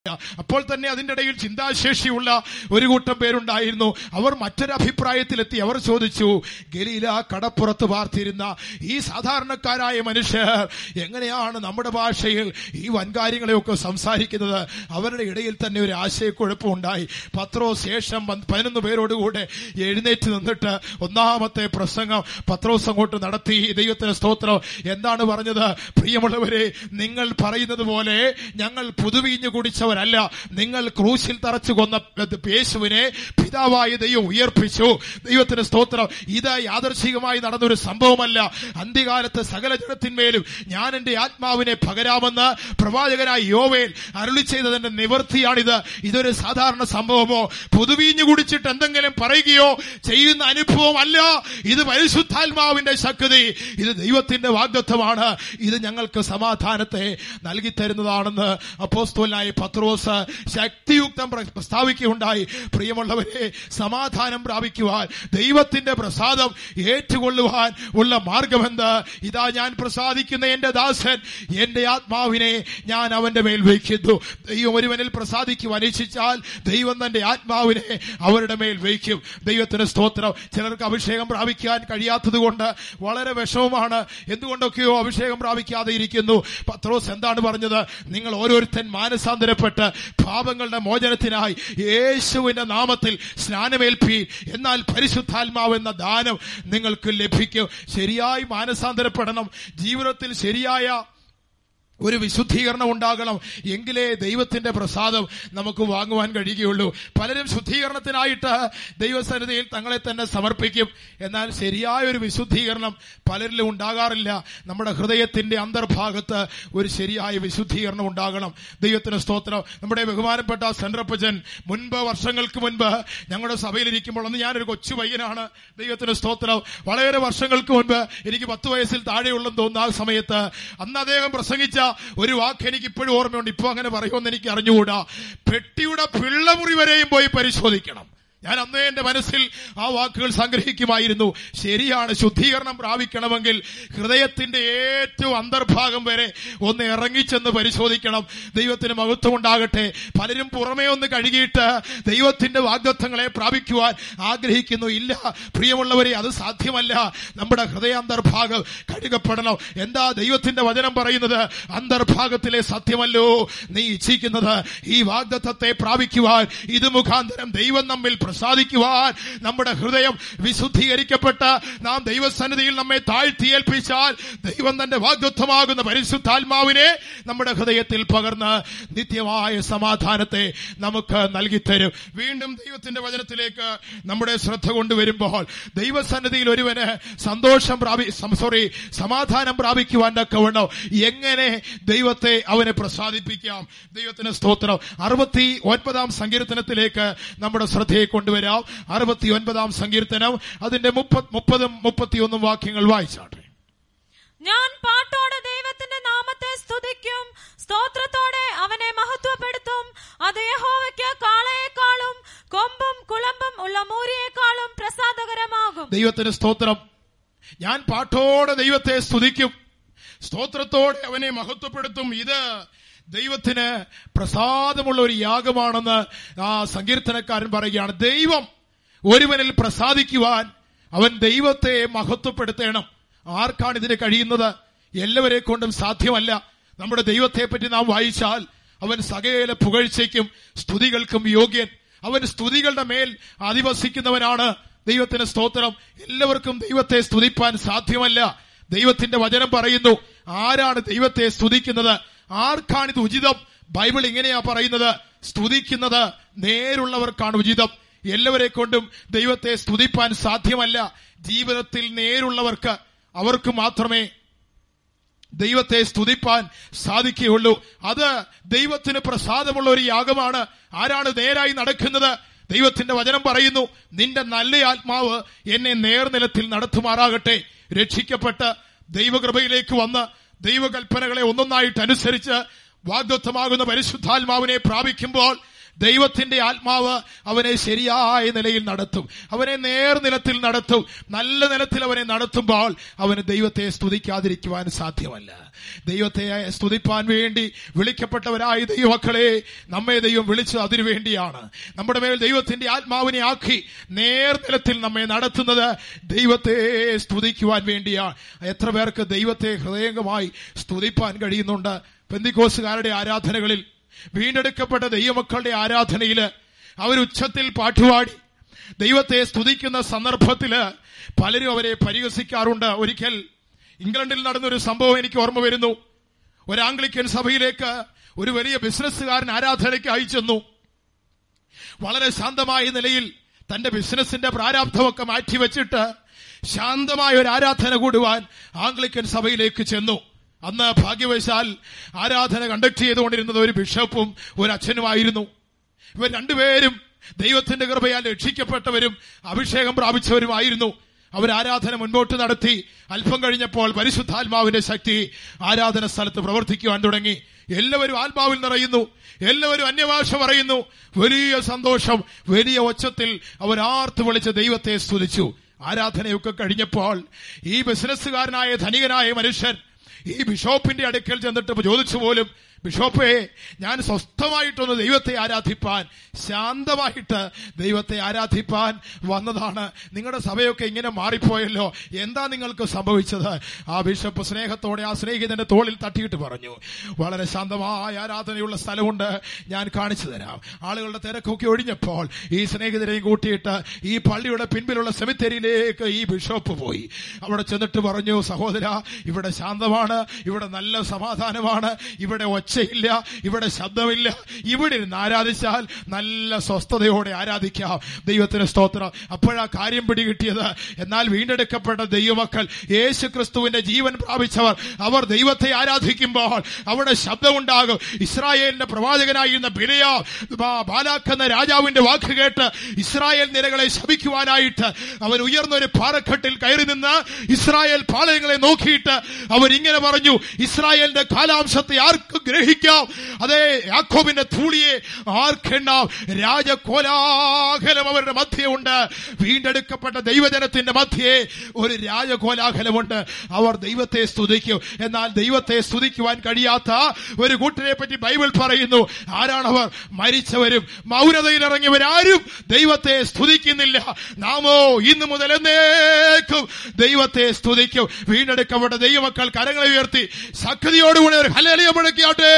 അപ്പോൾ തന്നെ അതിന്റെ ഇടയിൽ ചിന്താശേഷിയുള്ള ഒരു കൂട്ടം പേരുണ്ടായിരുന്നു അവർ മറ്റൊരു അഭിപ്രായത്തിലെത്തി അവർ ചോദിച്ചു ഗലീല കടപ്പുറത്ത് പാർത്തിരുന്ന ഈ സാധാരണക്കാരായ മനുഷ്യർ എങ്ങനെയാണ് നമ്മുടെ ഭാഷയിൽ ഈ വൻകാര്യങ്ങളെയൊക്കെ സംസാരിക്കുന്നത് അവരുടെ ഇടയിൽ തന്നെ ഒരു ആശയക്കുഴപ്പമുണ്ടായി പത്രോ ശേഷം പന്ത് പതിനൊന്ന് പേരോടുകൂടെ എഴുന്നേറ്റ് നിന്നിട്ട് ഒന്നാമത്തെ പ്രസംഗം പത്രോസ് അങ്ങോട്ട് നടത്തി ദൈവത്തിന് സ്തോത്രം എന്താണ് പറഞ്ഞത് പ്രിയമുള്ളവരെ നിങ്ങൾ പറയുന്നത് പോലെ ഞങ്ങൾ പുതുവീഞ്ഞു കുടിച്ചവരല്ല നിങ്ങൾ ക്രൂശിൽ തറച്ചു കൊന്ന യേശുവിനെ പിതാവായ ദൈവം ഉയർപ്പിച്ചു ദൈവത്തിന് സ്തോത്രം ഇത് യാദർശികമായി നടന്നൊരു സംഭവമല്ല അന്ത്യകാലത്ത് സകല ജനത്തിന്മേലും ഞാൻ എന്റെ ആത്മാവിനെ പകരാമെന്ന് പ്രവാചകനായ യോവേൽ അരുളി ചെയ്തതിന്റെ നിവൃത്തിയാണിത് ഇതൊരു സാധാരണ സംഭവമോ പുതുവീഞ്ഞു കുടിച്ചിട്ട് എന്തെങ്കിലും പറയുകയോ ചെയ്യുന്ന അനുഭവമല്ല ഇത് പരിശുദ്ധാത്മാവിന്റെ ശക്തി ഇത് ദൈവത്തിന്റെ വാഗ്ദത്വമാണ് ഇത് ഞങ്ങൾക്ക് സമാധാനത്തെ നൽകി തരുന്നതാണെന്ന് അപ്പോസ്തോലായ പത്രോസ് ശക്തിയുക്തം പ്ര- പ്രസ്താവിക്കുകയുണ്ടായി പ്രിയമുള്ളവരെ സമാധാനം പ്രാപിക്കുവാൻ ദൈവത്തിന്റെ പ്രസാദം ഏറ്റുകൊള്ളുവാൻ ഉള്ള മാർഗമെന്ത് ഇതാ ഞാൻ പ്രസാദിക്കുന്ന എന്റെ ദാസൻ എന്റെ ആത്മാവിനെ ഞാൻ അവന്റെ മേൽ വയ്ക്കുന്നു ദൈവം ഒരുവനിൽ പ്രസാദിക്കുവാൻ ഇച്ഛിച്ചാൽ ദൈവം തന്റെ ആത്മാവിനെ അവരുടെ മേൽ വയ്ക്കും ദൈവത്തിന് സ്തോത്രം ചിലർക്ക് അഭിഷേകം പ്രാപിക്കാൻ കഴിയാത്തത് കൊണ്ട് വളരെ വിഷമമാണ് എന്തുകൊണ്ടൊക്കെയോ അഭിഷേകം പ്രാപിക്കാതെ ഇരിക്കുന്നു പത്രോസ് എന്താണ് പറഞ്ഞത് നിങ്ങൾ ഓരോരുത്തൻ മാനസാന്തരപ്പെട്ട് പാപങ്ങളുടെ മോചനത്തിനായി യേശുവിന്റെ നാമത്തിൽ സ്നാനമേൽപ്പി എന്നാൽ പരിശുദ്ധാത്മാവ് എന്ന ദാനം നിങ്ങൾക്ക് ലഭിക്കും ശരിയായി മാനസാന്തരപ്പെടണം ജീവിതത്തിൽ ശരിയായ ഒരു വിശുദ്ധീകരണം ഉണ്ടാകണം എങ്കിലേ ദൈവത്തിന്റെ പ്രസാദം നമുക്ക് വാങ്ങുവാൻ കഴിയുകയുള്ളൂ പലരും ശുദ്ധീകരണത്തിനായിട്ട് ദൈവസന്നിധിയിൽ തങ്ങളെ തന്നെ സമർപ്പിക്കും എന്നാൽ ശരിയായ ഒരു വിശുദ്ധീകരണം പലരിലും ഉണ്ടാകാറില്ല നമ്മുടെ ഹൃദയത്തിന്റെ അന്തർഭാഗത്ത് ഒരു ശരിയായ വിശുദ്ധീകരണം ഉണ്ടാകണം ദൈവത്തിന് സ്തോത്രം നമ്മുടെ ബഹുമാനപ്പെട്ട സെൻട്രപ്പച്ചൻ മുൻപ് വർഷങ്ങൾക്ക് മുൻപ് ഞങ്ങളുടെ സഭയിലിരിക്കുമ്പോൾ അന്ന് ഞാനൊരു കൊച്ചു പയ്യനാണ് ദൈവത്തിന് സ്തോത്രം വളരെ വർഷങ്ങൾക്ക് മുൻപ് എനിക്ക് പത്ത് വയസ്സിൽ താഴെയുള്ളെന്ന് തോന്നുന്ന ആ സമയത്ത് അന്ന് അദ്ദേഹം പ്രസംഗിച്ച ഒരു വാക്ക് എനിക്ക് ഇപ്പോഴും ഓർമ്മയുണ്ട് ഇപ്പൊ അങ്ങനെ പറയുമെന്ന് എനിക്ക് അറിഞ്ഞുകൂടാ പെട്ടിയുടെ പിള്ളമുറി വരെയും പോയി പരിശോധിക്കണം ഞാൻ അന്നേ എന്റെ മനസ്സിൽ ആ വാക്കുകൾ സംഗ്രഹിക്കുമായിരുന്നു ശരിയാണ് ശുദ്ധീകരണം പ്രാപിക്കണമെങ്കിൽ ഹൃദയത്തിന്റെ ഏറ്റവും അന്തർഭാഗം വരെ ഒന്ന് ഇറങ്ങിച്ചെന്ന് പരിശോധിക്കണം ദൈവത്തിന് മഹത്വം ഉണ്ടാകട്ടെ പലരും പുറമേ ഒന്ന് കഴുകിയിട്ട് ദൈവത്തിന്റെ വാഗ്ദത്വങ്ങളെ പ്രാപിക്കുവാൻ ആഗ്രഹിക്കുന്നു ഇല്ല പ്രിയമുള്ളവരെ അത് സാധ്യമല്ല നമ്മുടെ ഹൃദയാന്തർഭാഗം കഴുകപ്പെടണം എന്താ ദൈവത്തിന്റെ വചനം പറയുന്നത് അന്തർഭാഗത്തിലെ സത്യമല്ലോ നീ ഇച്ഛിക്കുന്നത് ഈ വാഗ്ദത്തത്തെ പ്രാപിക്കുവാൻ ഇത് മുഖാന്തരം ദൈവം നമ്മിൽ പ്രസാദിക്കുവാൻ നമ്മുടെ ഹൃദയം വിശുദ്ധീകരിക്കപ്പെട്ട് നാം ദൈവസന്നിധിയിൽ നമ്മെ താഴ്ത്തിയേൽപ്പിച്ചാൽ ദൈവം തന്റെ വാഗ്ദത്വമാകുന്ന പരിശുദ്ധാത്മാവിനെ നമ്മുടെ ഹൃദയത്തിൽ പകർന്ന് നിത്യമായ സമാധാനത്തെ നമുക്ക് നൽകിത്തരും വീണ്ടും ദൈവത്തിന്റെ വചനത്തിലേക്ക് നമ്മുടെ ശ്രദ്ധ കൊണ്ടുവരുമ്പോൾ ദൈവസന്നിധിയിൽ ഒരുവന് സന്തോഷം പ്രാപി സോറി സമാധാനം പ്രാപിക്കുവാൻ തക്കവണ്ണം എങ്ങനെ ദൈവത്തെ അവനെ പ്രസാദിപ്പിക്കാം ദൈവത്തിന് സ്തോത്രം അറുപത്തി ഒൻപതാം സങ്കീർത്തനത്തിലേക്ക് നമ്മുടെ ശ്രദ്ധയെ കൊണ്ടുവരാം അറുപത്തി ഒൻപതാം സങ്കീർത്തനം അതിന്റെ മുപ്പത് മുപ്പതും മുപ്പത്തിയൊന്നും വാക്യങ്ങൾ വായിച്ചാട്ടെ ഞാൻ പാട്ടോടെ ദൈവത്തിന്റെ നാമത്തെ സ്തുതിക്കും സ്തോത്രത്തോടെ അവനെ മഹത്വപ്പെടുത്തും അത് യഹോവയ്ക്ക് കാളയേക്കാളും കൊമ്പും കുളമ്പും ഉള്ള മൂരിയേക്കാളും പ്രസാദകരമാകും ദൈവത്തിന് സ്തോത്രം ഞാൻ പാട്ടോടെ ദൈവത്തെ സ്തുതിക്കും സ്തോത്രത്തോടെ അവനെ മഹത്വപ്പെടുത്തും ഇത് ദൈവത്തിന് പ്രസാദമുള്ള ഒരു യാഗമാണെന്ന് ആ സങ്കീർത്തനക്കാരൻ പറയുകയാണ് ദൈവം ഒരുവനിൽ പ്രസാദിക്കുവാൻ അവൻ ദൈവത്തെ മഹത്വപ്പെടുത്തണം ആർക്കാണ് ഇതിന് കഴിയുന്നത് എല്ലാവരെ കൊണ്ടും സാധ്യമല്ല നമ്മുടെ ദൈവത്തെ പറ്റി നാം വായിച്ചാൽ അവൻ സകല പുകഴ്ചയ്ക്കും സ്തുതികൾക്കും യോഗ്യൻ അവൻ സ്തുതികളുടെ മേൽ അധിവസിക്കുന്നവനാണ് ദൈവത്തിന് സ്തോത്രം എല്ലാവർക്കും ദൈവത്തെ സ്തുതിപ്പാൻ സാധ്യമല്ല ദൈവത്തിന്റെ വചനം പറയുന്നു ആരാണ് ദൈവത്തെ സ്തുതിക്കുന്നത് ആർക്കാണിത് ഉചിതം ബൈബിൾ ഇങ്ങനെയാ പറയുന്നത് സ്തുതിക്കുന്നത് നേരുള്ളവർക്കാണ് ഉചിതം എല്ലാവരെ കൊണ്ടും ദൈവത്തെ സ്തുതിപ്പാൻ സാധ്യമല്ല ജീവിതത്തിൽ നേരുള്ളവർക്ക് അവർക്ക് മാത്രമേ ദൈവത്തെ സ്തുതിപ്പാൻ സാധിക്കുകയുള്ളൂ അത് ദൈവത്തിന് പ്രസാദമുള്ള ഒരു യാഗമാണ് ആരാണ് നേരായി നടക്കുന്നത് ദൈവത്തിന്റെ വചനം പറയുന്നു നിന്റെ നല്ല ആത്മാവ് എന്നെ നേർനിലത്തിൽ നടത്തുമാറാകട്ടെ രക്ഷിക്കപ്പെട്ട് ദൈവകൃപയിലേക്ക് വന്ന് ദൈവകൽപ്പനകളെ ഒന്നൊന്നായിട്ട് അനുസരിച്ച് വാഗ്ദത്വമാകുന്ന പരിശുദ്ധാത്മാവിനെ പ്രാപിക്കുമ്പോൾ ദൈവത്തിന്റെ ആത്മാവ് അവനെ ശരിയായ നിലയിൽ നടത്തും അവനെ നേർനിലത്തിൽ നടത്തും നല്ല നിലത്തിൽ അവനെ നടത്തുമ്പോൾ അവന് ദൈവത്തെ സ്തുതിക്കാതിരിക്കുവാൻ സാധ്യമല്ല ദൈവത്തെ സ്തുതിപ്പാൻ വേണ്ടി വിളിക്കപ്പെട്ടവരായ ദൈവമക്കളെ നമ്മെ ദൈവം വിളിച്ചത് അതിനു വേണ്ടിയാണ് നമ്മുടെ മേൽ ദൈവത്തിന്റെ ആത്മാവിനെ ആക്കി നേർനിലത്തിൽ നമ്മെ നടത്തുന്നത് ദൈവത്തെ സ്തുതിക്കുവാൻ വേണ്ടിയാണ് എത്ര പേർക്ക് ദൈവത്തെ ഹൃദയംഗമായി സ്തുതിപ്പാൻ കഴിയുന്നുണ്ട് പെന്തിക്കോസുകാരുടെ ആരാധനകളിൽ വീണ്ടെടുക്കപ്പെട്ട ദൈവമക്കളുടെ ആരാധനയില് അവരുച്ചത്തിൽ പാട്ടുപാടി ദൈവത്തെ സ്തുതിക്കുന്ന സന്ദർഭത്തില് പലരും അവരെ പരിഹസിക്കാറുണ്ട് ഒരിക്കൽ ഇംഗ്ലണ്ടിൽ നടന്നൊരു സംഭവം എനിക്ക് ഓർമ്മ വരുന്നു ഒരു ആംഗ്ലിക്കൻ സഭയിലേക്ക് ഒരു വലിയ ബിസിനസ്സുകാരൻ ആരാധനയ്ക്ക് അയച്ചെന്നു വളരെ ശാന്തമായ നിലയിൽ തന്റെ ബിസിനസിന്റെ പ്രാരാബ്ധമൊക്കെ മാറ്റിവെച്ചിട്ട് ശാന്തമായ ഒരു ആരാധന കൂടുവാൻ ആംഗ്ലിക്കൻ സഭയിലേക്ക് ചെന്നു അന്ന് ഭാഗ്യവശാൽ ആരാധന കണ്ടക്ട് ചെയ്തുകൊണ്ടിരുന്നത് ഒരു ബിഷപ്പും ഒരു അച്ഛനുമായിരുന്നു ഇവർ രണ്ടുപേരും ദൈവത്തിന്റെ കൃപയാൽ രക്ഷിക്കപ്പെട്ടവരും അഭിഷേകം പ്രാപിച്ചവരുമായിരുന്നു അവർ ആരാധന മുൻപോട്ട് നടത്തി അല്പം കഴിഞ്ഞപ്പോൾ പരിശുദ്ധാത്മാവിന്റെ ശക്തി ആരാധന സ്ഥലത്ത് പ്രവർത്തിക്കുവാൻ തുടങ്ങി എല്ലാവരും ആത്മാവിൽ നിറയുന്നു എല്ലാവരും അന്യഭാഷ പറയുന്നു വലിയ സന്തോഷം വലിയ ഒച്ചത്തിൽ അവർ ആർത്ത് വിളിച്ച് ദൈവത്തെ സ്തുതിച്ചു ആരാധനയൊക്കെ കഴിഞ്ഞപ്പോൾ ഈ ബിസിനസ്സുകാരനായ ധനികനായ മനുഷ്യൻ ഈ ബിഷോപ്പിന്റെ അടുക്കൽ ചെന്നിട്ട് ചോദിച്ചു പോലും ബിഷോപ്പേ ഞാൻ സ്വസ്ഥമായിട്ടൊന്ന് ദൈവത്തെ ആരാധിപ്പാൻ ശാന്തമായിട്ട് ദൈവത്തെ ആരാധിപ്പാൻ വന്നതാണ് നിങ്ങളുടെ സഭയൊക്കെ ഇങ്ങനെ മാറിപ്പോയല്ലോ എന്താ നിങ്ങൾക്ക് സംഭവിച്ചത് ആ ബിഷപ്പ് സ്നേഹത്തോടെ ആ സ്നേഹിതന്റെ തോളിൽ തട്ടിയിട്ട് പറഞ്ഞു വളരെ ശാന്തമായ ആരാധനയുള്ള സ്ഥലമുണ്ട് ഞാൻ കാണിച്ചു തരാം ആളുകളുടെ തിരക്കൊക്കെ ഒഴിഞ്ഞപ്പോൾ ഈ സ്നേഹിതരെയും കൂട്ടിയിട്ട് ഈ പള്ളിയുടെ പിൻപിലുള്ള സെമിത്തേരിയിലേക്ക് ഈ ബിഷപ്പ് പോയി അവിടെ ചെന്നിട്ട് പറഞ്ഞു സഹോദര ഇവിടെ ശാന്തമാണ് ഇവിടെ നല്ല സമാധാനമാണ് ഇവിടെ ഒച്ചയില്ല ഇവിടെ ശബ്ദമില്ല ഇവിടെ ഇരുന്ന് ആരാധിച്ചാൽ നല്ല സ്വസ്ഥതയോടെ ആരാധിക്കാം ദൈവത്തിന് സ്തോത്രം അപ്പോഴാ കാര്യം പിടികിട്ടിയത് എന്നാൽ വീണ്ടെടുക്കപ്പെട്ട ദൈവമക്കൾ യേശു ക്രിസ്തുവിന്റെ ജീവൻ പ്രാപിച്ചവർ അവർ ദൈവത്തെ ആരാധിക്കുമ്പോൾ അവിടെ ശബ്ദമുണ്ടാകും ഇസ്രായേലിന്റെ പ്രവാചകനായിരുന്ന ബിലയാ ബാലാഖ് എന്ന രാജാവിന്റെ വാക്ക് കേട്ട് ഇസ്രായേൽ നിരകളെ ശപിക്കുവാനായിട്ട് അവൻ ഉയർന്ന ഒരു പാറക്കെട്ടിൽ കയറി നിന്ന് ഇസ്രായേൽ പാളയങ്ങളെ നോക്കിയിട്ട് അവരിങ്ങനെ പറഞ്ഞു ഇസ്രായേലിന്റെ കാലാംശത്തെ ആർക്ക് ഗ്രഹിക്കാം അതേ യാക്കോബിന്റെ ധൂളിയെ ആർക്കെണ്ണാം രാജകോലാഹലം അവരുടെ മധ്യേ ഉണ്ട് വീണ്ടെടുക്കപ്പെട്ട ദൈവജനത്തിന്റെ മധ്യേ ഒരു രാജകോലാഹലമുണ്ട് അവർ ദൈവത്തെ സ്തുതിക്കും എന്നാൽ ദൈവത്തെ സ്തുതിക്കുവാൻ കഴിയാത്ത ഒരു കൂട്ടരെ പറ്റി ബൈബിൾ പറയുന്നു ആരാണവർ മരിച്ചവരും മൗനതയിൽ ഇറങ്ങിയവരാരും ദൈവത്തെ സ്തുതിക്കുന്നില്ല നാമോ ഇന്നു മുതൽ എന്നേക്കും ദൈവത്തെ സ്തുതിക്കും വീണ്ടെടുക്കപ്പെട്ട ദൈവമക്കൾ കരങ്ങളെ ഉയർത്തി ശക്തിയോടുകൂടി ഒരു ഹലലിയ മുഴക്കിയാട്ടെ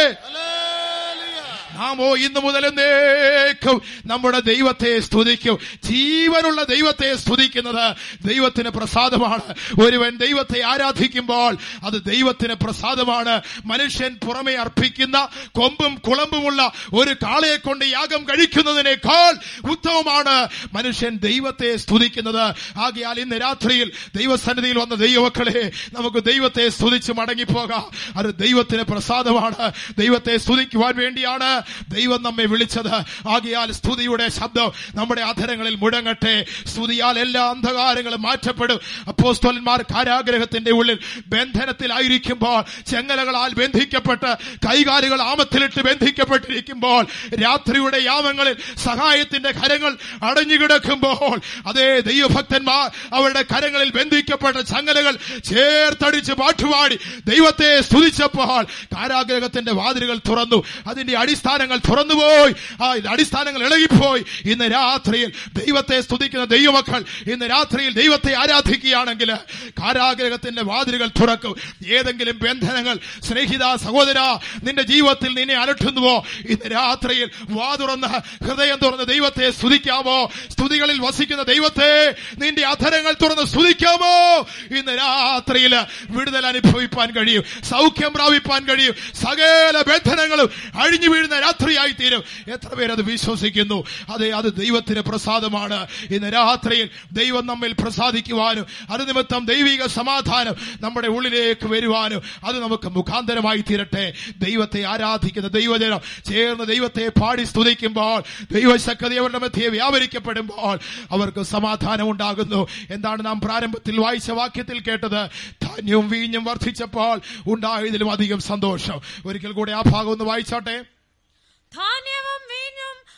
നാമോ ഇന്നു മുതൽ എന്നേക്കും നമ്മുടെ ദൈവത്തെ സ്തുതിക്കും ജീവനുള്ള ദൈവത്തെ സ്തുതിക്കുന്നത് ദൈവത്തിന് പ്രസാദമാണ് ഒരുവൻ ദൈവത്തെ ആരാധിക്കുമ്പോൾ അത് ദൈവത്തിന് പ്രസാദമാണ് മനുഷ്യൻ പുറമെ അർപ്പിക്കുന്ന കൊമ്പും കുളമ്പുമുള്ള ഒരു കാളയെ കൊണ്ട് യാഗം കഴിക്കുന്നതിനേക്കാൾ ഉത്തമമാണ് മനുഷ്യൻ ദൈവത്തെ സ്തുതിക്കുന്നത് ആകയാൽ ഇന്ന് രാത്രിയിൽ ദൈവസന്നിധിയിൽ വന്ന ദൈവമക്കളെ നമുക്ക് ദൈവത്തെ സ്തുതിച്ച് മടങ്ങിപ്പോകാം അത് ദൈവത്തിന് പ്രസാദമാണ് ദൈവത്തെ സ്തുതിക്കുവാൻ വേണ്ടിയാണ് ദൈവം നമ്മെ വിളിച്ചത് ആകയാൽ സ്തുതിയുടെ ശബ്ദം നമ്മുടെ അധരങ്ങളിൽ മുഴങ്ങട്ടെ സ്തുതിയാൽ എല്ലാ അന്ധകാരങ്ങളും മാറ്റപ്പെടും അപ്പോസ്തോലന്മാർ കാരാഗ്രഹത്തിന്റെ ഉള്ളിൽ ബന്ധനത്തിലായിരിക്കുമ്പോൾ ചെങ്ങലകളാൽ ബന്ധിക്കപ്പെട്ട് കൈകാലുകൾ ആമത്തിലിട്ട് ബന്ധിക്കപ്പെട്ടിരിക്കുമ്പോൾ രാത്രിയുടെ യാമങ്ങളിൽ സഹായത്തിന്റെ കരങ്ങൾ അടഞ്ഞുകിടക്കുമ്പോൾ അതേ ദൈവഭക്തന്മാർ അവരുടെ കരങ്ങളിൽ ബന്ധിക്കപ്പെട്ട ചങ്ങലകൾ ചേർത്തടിച്ച് പാട്ടുപാടി ദൈവത്തെ സ്തുതിച്ചപ്പോൾ കാരാഗ്രഹത്തിന്റെ വാതിലുകൾ തുറന്നു അതിന്റെ അടിസ്ഥാനങ്ങൾ തുറന്നുപോയി ആ അടിസ്ഥാനങ്ങൾ ഇളകിപ്പോയി ഇന്ന് രാത്രിയിൽ ദൈവത്തെ സ്തുതിക്കുന്ന ദൈവമക്കൾ ഇന്ന് രാത്രിയിൽ ദൈവത്തെ ആരാധിക്കുകയാണെങ്കിൽ കാരാഗ്രഹത്തിന്റെ വാതിലുകൾ തുറക്കും ഏതെങ്കിലും ബന്ധനങ്ങൾ സ്നേഹിത സഹോദര നിന്റെ ജീവിതത്തിൽ നിന്നെ അലട്ടുന്നുവോ ഇന്ന് രാത്രിയിൽ വാ തുറന്ന് ഹൃദയം തുറന്ന് ദൈവത്തെ സ്തുതിക്കാമോ സ്തുതികളിൽ വസിക്കുന്ന ദൈവത്തെ നിന്റെ അധരങ്ങൾ തുറന്ന് സ്തുതിക്കാമോ ഇന്ന് രാത്രിയിൽ വിടുതൽ അനുഭവിപ്പാൻ കഴിയും സൗഖ്യം പ്രാപിപ്പാൻ കഴിയും സകല ബന്ധനങ്ങളും അഴിഞ്ഞു വീഴുന്ന രാത്രിയായി തീരും എത്ര പേരത് വിശ്വസിക്കുന്നു അതെ അത് ദൈവത്തിന് പ്രസാദമാണ് ഇന്ന് രാത്രിയിൽ ദൈവം നമ്മിൽ പ്രസാദിക്കുവാനും അത് നിമിത്തം ദൈവിക സമാധാനം നമ്മുടെ ഉള്ളിലേക്ക് വരുവാനും അത് നമുക്ക് മുഖാന്തരമായി തീരട്ടെ ദൈവത്തെ ആരാധിക്കുന്ന ദൈവജനം ചേർന്ന് ദൈവത്തെ പാടി സ്തുതിക്കുമ്പോൾ ദൈവശക്തി അവരുടെ മധ്യേ വ്യാപരിക്കപ്പെടുമ്പോൾ അവർക്ക് സമാധാനം ഉണ്ടാകുന്നു എന്താണ് നാം പ്രാരംഭത്തിൽ വായിച്ച വാക്യത്തിൽ കേട്ടത് ധാന്യവും വീഞ്ഞും വർദ്ധിച്ചപ്പോൾ ഉണ്ടായതിലും അധികം സന്തോഷം ഒരിക്കൽ കൂടെ ആ ഭാഗം ഒന്ന് വായിച്ചോട്ടെ ധാന്യവും വീഞ്ഞും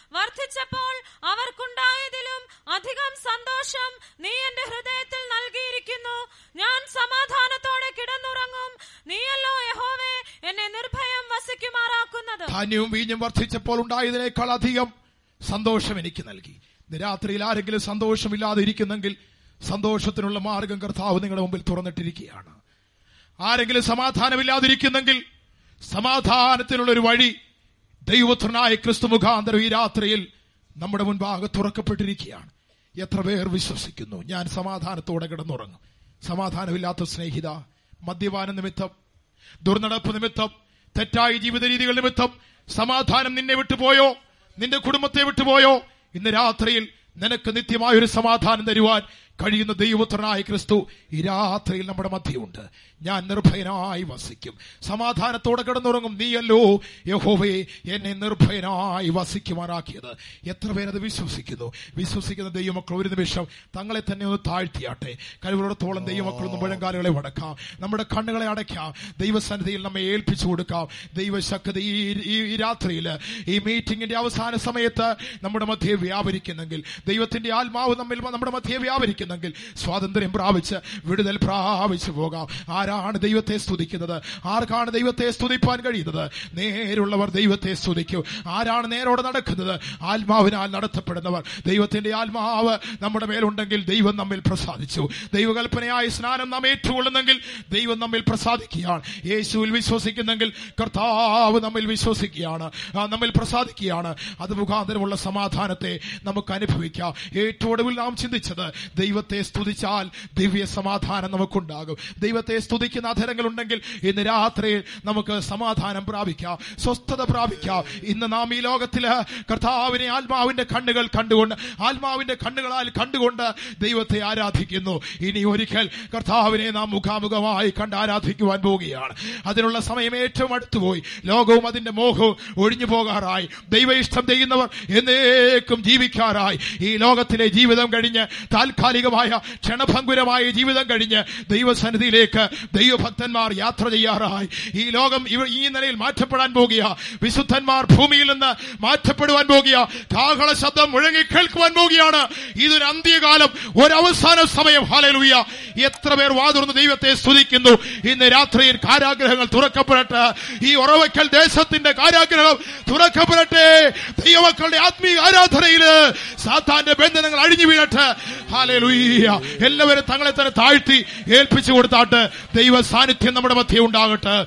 വർദ്ധിച്ചപ്പോൾ അവർക്കുണ്ടായതിലും അധികം സന്തോഷം നീ എന്റെ ഹൃദയത്തിൽ നൽകിയിരിക്കുന്നു ഞാൻ സമാധാനത്തോടെ കിടന്നുറങ്ങും നീയല്ലോ യഹോവേ എന്നെ നിർഭയം വസിക്കുമാറാക്കുന്നത് ധാന്യവും വീഞ്ഞും വർദ്ധിച്ചപ്പോൾ ഉണ്ടായതിനേക്കാൾ അധികം സന്തോഷം എനിക്ക് നൽകി ഇന്ന് രാത്രിയിൽ ആരെങ്കിലും സന്തോഷമില്ലാതെ ഇരിക്കുന്നെങ്കിൽ സന്തോഷത്തിനുള്ള മാർഗം കർത്താവ് നിങ്ങളുടെ മുമ്പിൽ തുറന്നിട്ടിരിക്കുകയാണ് ആരെങ്കിലും സമാധാനമില്ലാതിരിക്കുന്നെങ്കിൽ സമാധാനത്തിനുള്ള ഒരു വഴി ദൈവത്തിനായ ക്രിസ്തു മുഖാന്തരം ഈ രാത്രിയിൽ നമ്മുടെ മുൻപാകെ തുറക്കപ്പെട്ടിരിക്കുകയാണ് എത്ര പേർ വിശ്വസിക്കുന്നു ഞാൻ സമാധാനത്തോടെ കിടന്നുറങ്ങും സമാധാനമില്ലാത്ത സ്നേഹിത മദ്യപാന നിമിത്തം ദുർനടപ്പ് നിമിത്തം തെറ്റായ ജീവിത രീതികൾ നിമിത്തം സമാധാനം നിന്നെ വിട്ടുപോയോ നിന്റെ കുടുംബത്തെ വിട്ടുപോയോ ഇന്ന് രാത്രിയിൽ നിനക്ക് നിത്യമായ ഒരു സമാധാനം തരുവാൻ കഴിയുന്ന ദൈവപുത്രനായ ക്രിസ്തു ഈ രാത്രിയിൽ നമ്മുടെ മധ്യമുണ്ട് ഞാൻ നിർഭയനായി വസിക്കും സമാധാനത്തോടെ കിടന്നുറങ്ങും നീയല്ലോ യഹോവേ എന്നെ നിർഭയനായി വസിക്കുമാറാക്കിയത് എത്ര പേരത് വിശ്വസിക്കുന്നു വിശ്വസിക്കുന്ന ദൈവമക്കൾ ഒരു നിമിഷം തങ്ങളെ തന്നെ ഒന്ന് താഴ്ത്തിയാട്ടെ കഴിവുള്ളിടത്തോളം ദൈവമക്കൾ ഒന്ന് മുഴങ്കാലുകളെ വടക്കാം നമ്മുടെ കണ്ണുകളെ അടയ്ക്കാം ദൈവസന്നിധിയിൽ നമ്മെ ഏൽപ്പിച്ചു കൊടുക്കാം ദൈവശക്തി ഈ ഈ- ഈ രാത്രിയിൽ ഈ മീറ്റിംഗിന്റെ അവസാന സമയത്ത് നമ്മുടെ മധ്യേ വ്യാപരിക്കുന്നെങ്കിൽ ദൈവത്തിന്റെ ആത്മാവ് നമ്മിൽ നമ്മുടെ മധ്യേ വ്യാപരിക്കുന്നെങ്കിൽ സ്വാതന്ത്ര്യം പ്രാപിച്ച് വിടുതൽ പ്രാപിച്ചു പോകാം ആരാണ് ദൈവത്തെ സ്തുതിക്കുന്നത് ആർക്കാണ് ദൈവത്തെ സ്തുതിപ്പാൻ കഴിയുന്നത് നേരുള്ളവർ ദൈവത്തെ സ്തുതിക്കും ആരാണ് നേരോടെ നടക്കുന്നത് ആത്മാവിനാൽ നടത്തപ്പെടുന്നവർ ദൈവത്തിന്റെ ആത്മാവ് നമ്മുടെ മേലുണ്ടെങ്കിൽ ദൈവം നമ്മിൽ പ്രസാദിച്ചു ദൈവകൽപ്പനയായ സ്നാനം നാം ഏറ്റുകൊള്ളുന്നെങ്കിൽ ദൈവം നമ്മിൽ പ്രസാദിക്കുകയാണ് യേശുവിൽ വിശ്വസിക്കുന്നെങ്കിൽ കർത്താവ് നമ്മിൽ വിശ്വസിക്കുകയാണ് ആ, നമ്മിൽ പ്രസാദിക്കുകയാണ് അത് മുഖാന്തരമുള്ള സമാധാനത്തെ നമുക്ക് അനുഭവിക്കാം ഏറ്റവും ഒടുവിൽ നാം ചിന്തിച്ചത് ദൈവത്തെ സ്തുതിച്ചാൽ ദിവ്യ സമാധാനം നമുക്കുണ്ടാകും ദൈവത്തെ സ്തുതിക്കുന്ന അധരങ്ങൾ ഉണ്ടെങ്കിൽ ഇന്ന് രാത്രിയിൽ നമുക്ക് സമാധാനം പ്രാപിക്കാം സ്വസ്ഥത പ്രാപിക്കാം ഇന്ന് നാം ഈ ലോകത്തില് കർത്താവിനെ ആത്മാവിന്റെ കണ്ണുകൾ കണ്ടുകൊണ്ട് ആത്മാവിന്റെ കണ്ണുകളാൽ കണ്ടുകൊണ്ട് ദൈവത്തെ ആരാധിക്കുന്നു ഇനി ഒരിക്കൽ കർത്താവിനെ നാം മുഖാമുഖമായി കണ്ട് ആരാധിക്കുവാൻ പോവുകയാണ് അതിനുള്ള സമയം ഏറ്റവും അടുത്തുപോയി ലോകവും അതിന്റെ മോഹവും ഒഴിഞ്ഞു പോകാറായി ദൈവ ഇഷ്ടം ചെയ്യുന്നവർ എന്നേക്കും ജീവിക്കാറായി ഈ ലോകത്തിലെ ജീവിതം കഴിഞ്ഞ് താൽക്കാലികമായ ക്ഷണഭങ്കുരമായ ജീവിതം കഴിഞ്ഞ് ദൈവസന്നിധിയിലേക്ക് ദൈവഭക്തന്മാർ യാത്ര ചെയ്യാറായി ഈ ലോകം ഇവ ഈ നിലയിൽ മാറ്റപ്പെടാൻ പോകുക വിശുദ്ധന്മാർ ഭൂമിയിൽ നിന്ന് മാറ്റപ്പെടുവാൻ പോകുക കാഹള ശബ്ദം മുഴങ്ങി കേൾക്കുവാൻ പോകുകയാണ് ഇതൊരു അന്ത്യകാലം ഒരു അവസാന സമയം ഹാലലുയ്യ എത്ര പേർ വാതുറന്ന് ദൈവത്തെ സ്തുതിക്കുന്നു ഇന്ന് രാത്രിയിൽ കാരാഗ്രഹങ്ങൾ തുറക്കപ്പെടട്ടെ ഈ ഉറവക്കൽ ദേശത്തിന്റെ കാരാഗ്രഹം തുറക്കപ്പെടട്ടെ ദൈവമക്കളുടെ ആത്മീയ ആരാധനയില് സാത്താന്റെ ബന്ധനങ്ങൾ അഴിഞ്ഞു വീഴട്ടെ ഹാലലുയ്യ എല്ലാവരും തങ്ങളെ തന്നെ താഴ്ത്തി ഏൽപ്പിച്ചു കൊടുത്താട്ട് ദൈവ സാന്നിധ്യം നമ്മുടെ മധ്യേ ഉണ്ടാകട്ടെ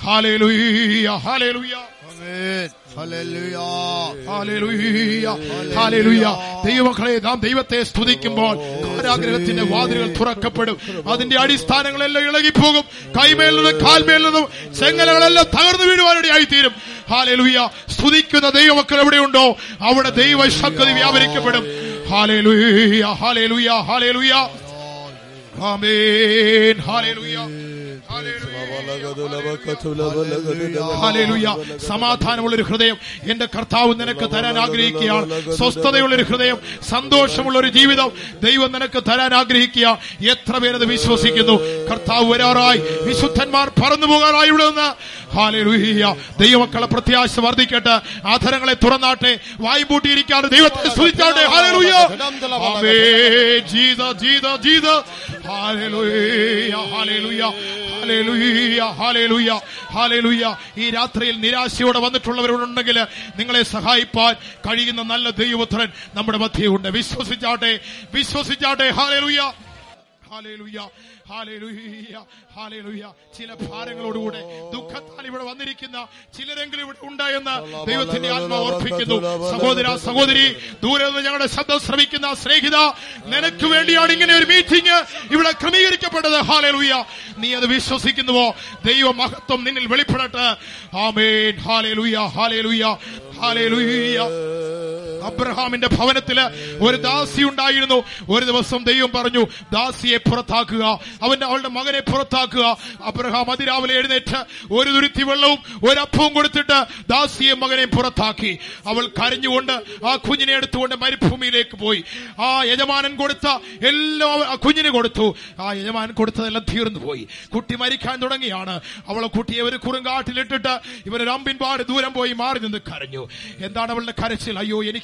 ഹാലേലുയ്യ ഹാലേലുയ്യ Amen. Hallelujah. ഹാലേലുയ്യ ഹാലേലുയ്യ ദൈവമക്കളെ നാം ദൈവത്തെ സ്തുതിക്കുമ്പോൾ കാരാഗ്രഹത്തിന്റെ വാതിലുകൾ തുറക്കപ്പെടും അതിന്റെ അടിസ്ഥാനങ്ങളെല്ലാം ഇളകിപ്പോകും കൈമേൽ നിന്നും കാൽമേൽ നിന്നും ചെങ്ങലകളെല്ലാം തകർന്നു വീഴുവാനിടയായി തീരും ഹാലേലുയ്യ സ്തുതിക്കുന്ന ദൈവമക്കൾ എവിടെയുണ്ടോ അവിടെ ദൈവശക്തി വ്യാപരിക്കപ്പെടും ഹാലേലുയ്യ ഹാലേലുയ്യ ഹാലേലുയ്യ ആമേൻ ഹാലേലുയ്യ ഹാലേലുയ സമാധാനമുള്ളൊരു ഹൃദയം എന്റെ കർത്താവ് നിനക്ക് തരാൻ ആഗ്രഹിക്കുകയാണ് സ്വസ്ഥതയുള്ളൊരു ഹൃദയം സന്തോഷമുള്ള ഒരു ജീവിതം ദൈവം നിനക്ക് തരാൻ ആഗ്രഹിക്കുക എത്ര പേരത് വിശ്വസിക്കുന്നു കർത്താവ് വരാറായി വിശുദ്ധന്മാർ പറന്നു പോകാറായി ഇവിടെ നിന്ന് ഹാലേലുയ്യ ദൈവമക്കളെ പ്രത്യാശ വർദ്ധിക്കട്ടെ ആധരങ്ങളെ തുറന്നാട്ടെ വായും പൂട്ടിയിരിക്കാതെ ദൈവത്തെ സ്തുതിച്ചാട്ടെ ഹാലേലുയ്യ ആമേൻ ജീസസ് ജീസസ് ജീസസ് ഹാലേലുയ്യ ഹാലേലുയ്യ ഹാലേലുയ്യ ഹാലേലുയ്യ ഹാലേലുയ്യ ഈ രാത്രിയിൽ നിരാശയോടെ വന്നിട്ടുള്ളവരുണ്ടെങ്കിൽ നിങ്ങളെ സഹായിപ്പാൻ കഴിയുന്ന നല്ല ദൈവപുത്രൻ നമ്മുടെ മധ്യയുണ്ട് വിശ്വസിച്ചാട്ടെ വിശ്വസിച്ചാട്ടെ ഹാലേലുയ്യ ഹാലേലുയ്യ ഹാലേലുയ്യ ഹാലേലുയ്യ ചില ഭാരങ്ങളോടുകൂടെ ദുഃഖത്താൽ ഇവിടെ വന്നിരിക്കുന്ന ചിലരെങ്കിലും ഇവിടെ ഉണ്ടായെന്ന് ദൈവത്തിന്റെ ആത്മാവ് ഓർപ്പിക്കുന്നു സഹോദര സഹോദരി ദൂരെ നിന്ന് ഞങ്ങളുടെ ശബ്ദം ശ്രമിക്കുന്ന സ്നേഹിത നിനക്ക് വേണ്ടിയാണ് ഇങ്ങനെ ഒരു മീറ്റിംഗ് ഇവിടെ ക്രമീകരിക്കപ്പെട്ടത് ഹാലേലുയ്യ നീ അത് വിശ്വസിക്കുന്നുവോ ദൈവ മഹത്വം നിന്നിൽ വെളിപ്പെടട്ടെ ആമേൻ ഹാലേലുയ്യ ഹാലേലുയ്യ ഹാലേലുയ്യ അബ്രഹാമിന്റെ ഭവനത്തില് ഒരു ദാസി ഉണ്ടായിരുന്നു ഒരു ദിവസം ദൈവം പറഞ്ഞു ദാസിയെ പുറത്താക്കുക അവന്റെ അവളുടെ മകനെ പുറത്താക്കുക അബ്രഹാം അതിരാവിലെ എഴുന്നേറ്റ് ഒരു തുരുത്തി വെള്ളവും ഒരപ്പവും കൊടുത്തിട്ട് ദാസിയെ മകനെ പുറത്താക്കി അവൾ കരഞ്ഞുകൊണ്ട് ആ കുഞ്ഞിനെ എടുത്തുകൊണ്ട് മരുഭൂമിയിലേക്ക് പോയി ആ യജമാനൻ കൊടുത്ത എല്ലാം ആ കുഞ്ഞിന് കൊടുത്തു ആ യജമാനൻ കൊടുത്തതെല്ലാം തീർന്നു പോയി കുട്ടി മരിക്കാൻ തുടങ്ങിയാണ് അവളെ കുട്ടിയെ ഒരു കുറുങ്കാട്ടിലിട്ടിട്ട് ഇവരൊരു അമ്പിൻപാട് ദൂരം പോയി മാറി നിന്ന് കരഞ്ഞു എന്താണ് അവളുടെ കരച്ചിൽ അയ്യോ എനിക്ക്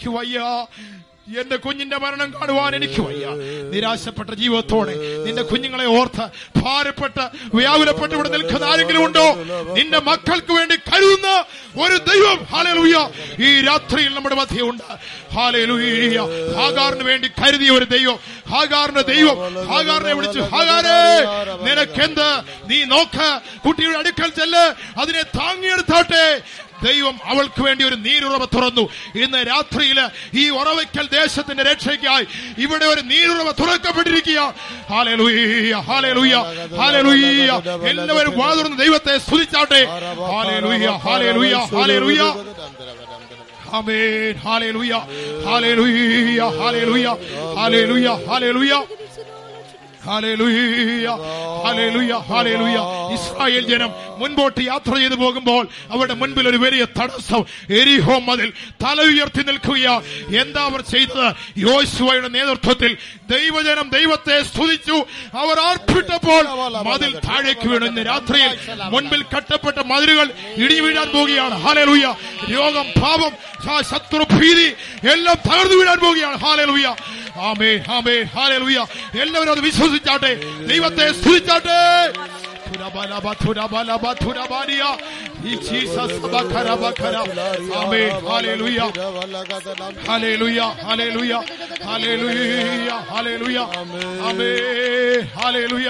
എനിക്ക് വയ്യ എന്റെ കുഞ്ഞിന്റെ മരണം കാണുവാൻ എനിക്ക് വയ്യ നിരാശപ്പെട്ട ജീവിതത്തോടെ നിന്റെ കുഞ്ഞുങ്ങളെ ഓർത്ത് ഭാരപ്പെട്ട് വ്യാകുലപ്പെട്ട് ഇവിടെ നിൽക്കുന്ന ആരെങ്കിലും ഉണ്ടോ നിന്റെ മക്കൾക്ക് വേണ്ടി കരുതുന്ന ഒരു ദൈവം ഹാലലുയ്യ ഈ രാത്രിയിൽ നമ്മുടെ മധ്യമുണ്ട് ഹാലലുയ്യ ഹാഗാറിന് വേണ്ടി കരുതിയ ഒരു ദൈവം ഹാഗാറിന്റെ ദൈവം ഹാഗാറിനെ വിളിച്ചു ഹാഗാരേ നിനക്കെന്ത് നീ നോക്ക് കുട്ടിയുടെ അടുക്കൽ ചെല്ല് അതിനെ താങ്ങിയെടുത്തോട്ടെ ദൈവം അവൾക്ക് വേണ്ടി ഒരു നീരുറവ തുറന്നു ഇന്ന് രാത്രിയിൽ ഈ ഉറവയ്ക്കൽ ദേശത്തിന്റെ രക്ഷയ്ക്കായി ഇവിടെ ഒരു നീരുറവ തുറക്കപ്പെട്ടിരിക്കുക ഹാലലുയ്യ ഹാലലുയ്യ ഹാലലുയ്യ എല്ലാവരും വാതുറന്ന് ദൈവത്തെ സ്തുതിച്ചാട്ടെ ഹാലലുയ്യ ഹാലലുയ്യ ഹാലലുയ്യ ആമേൻ ഹാലലുയ്യ ഹാലലുയ്യ ഹാലലുയ്യ ഹാലലുയ്യ ഹാലലുയ്യ ഹല്ലേലൂയ, ഹല്ലേലൂയ, ഹല്ലേലൂയ. ഇസ്രായേൽ ജനം മുൻപോട്ട് യാത്ര ചെയ്തു പോകുമ്പോൾ അവരുടെ മുൻപിൽ ഒരു വലിയ തടസ്സം എരിഹോ മതിൽ തല ഉയർത്തി നിൽക്കുകയാ എന്താ അവർ ചെയ്തത് യോശുവയുടെ നേതൃത്വത്തിൽ ദൈവജനം ദൈവത്തെ സ്തുതിച്ചു അവർ ആർപ്പിട്ടപ്പോൾ മതിൽ താഴേക്ക് വീണു ഇന്ന് രാത്രിയിൽ മുൻപിൽ കെട്ടപ്പെട്ട മതിലുകൾ ഇടി വീഴാൻ പോവുകയാണ് ഹാലലൂയ രോഗം പാപം ശ- ശത്രു ഭീതി എല്ലാം തകർന്നു വീഴാൻ പോവുകയാണ് ഹാലലൂയ ആമേ ആമേ ഹാലലൂയ എല്ലാവരും അത് വിശ്വസിച്ചാട്ടെ ദൈവത്തെ സ്തുതിച്ചാട്ടെ തുരബലബ, തുരബലബ, തുരബാലിയ. ഈ ജീസസ് ബഖര, ബഖര. ആമേൻ. ഹല്ലേലൂയ. ഹല്ലേലൂയ, ഹല്ലേലൂയ, ഹല്ലേലൂയ, ഹല്ലേലൂയ. ആമേൻ. ഹല്ലേലൂയ.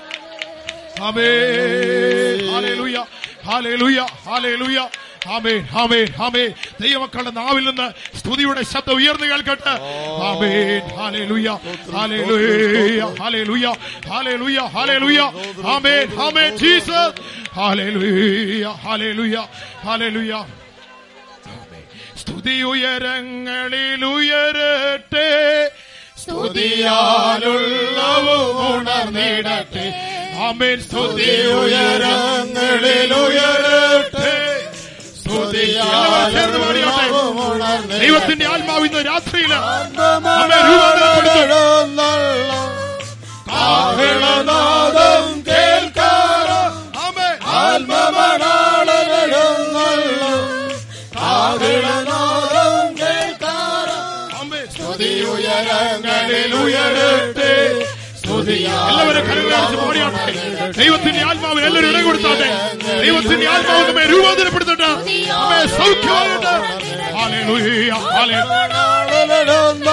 ആമേൻ. ഹല്ലേലൂയ, ഹല്ലേലൂയ, ഹല്ലേലൂയ. ആമേൻ, ആമേൻ, ആമേൻ. ദൈവമക്കളുടെ നാവിൽ നിന്ന് സ്തുതിയുടെ ശബ്ദം ഉയർന്നു കേൾക്കട്ടെ ആമേൻ ഹല്ലേലൂയ ഹല്ലേലൂയ ഹല്ലേലൂയ ഹല്ലേലൂയ ഹല്ലേലൂയ ആമേൻ ആമേൻ ജീസസ് ഹല്ലേലൂയ ഹല്ലേലൂയ ഹല്ലേലൂയ സ്തുതി ഉയരങ്ങളിൽ ഉയരട്ടെ സ്തുതിയാലുള്ളവും ഉണർന്നിടട്ടെ ആമേൻ സ്തുതി ഉയരങ്ങളിൽ ഉയരട്ടെ സ്തുതി എല്ലാവരും ചേർന്ന് പാടിയാട്ടെ. ദൈവത്തിന്റെ ആത്മാവ് ഇന്ന് രാത്രിയില് നമ്മെ രൂപാന്തരപ്പെടുത്തും കാഹളനാദം കേൾക്കാറോ ആമേൻ ആമേൻ സ്തുതി ഉയരങ്ങളിൽ ഉയരട്ടെ എല്ലാവരും കരങ്ങളടിച്ച് പാടിയാട്ടെ ദൈവത്തിന്റെ ആത്മാവിന് എല്ലാവരും ഇടം കൊടുത്താട്ടെ ദൈവത്തിന്റെ ആത്മാവ് നമ്മെ രൂപാന്തരപ്പെടുത്തട്ടെ നമ്മെ സൗഖ്യമാകട്ടെ ഹല്ലേലൂയ ഹല്ലേലൂയ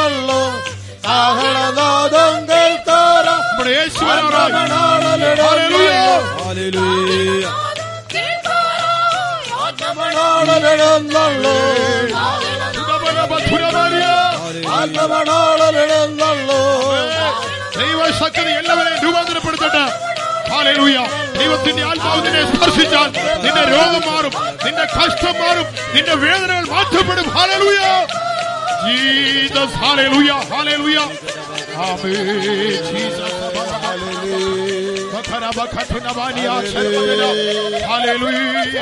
നമ്മുടെ യേശു വരാറായി ഹല്ലേലൂയ സുഗമനമധുരമറിയ. ദൈവശക്തി എല്ലാവരെയും രൂപാന്തരപ്പെടുത്തട്ടെ ഹാലൂയ ദൈവത്തിന്റെ ആത്മാവ് നിന്നെ സ്പർശിച്ചാൽ നിന്റെ രോഗം മാറും നിന്റെ കഷ്ടം മാറും നിന്റെ വേദനകൾ മാറ്റപ്പെടും ഹാലൂയ ജീസസ് ഹാലൂയ ഹാലൂയ ആമേൻ ജീസസ് ബഖര ബഖതുനബാനിയ ശർമദന ഹാലൂയ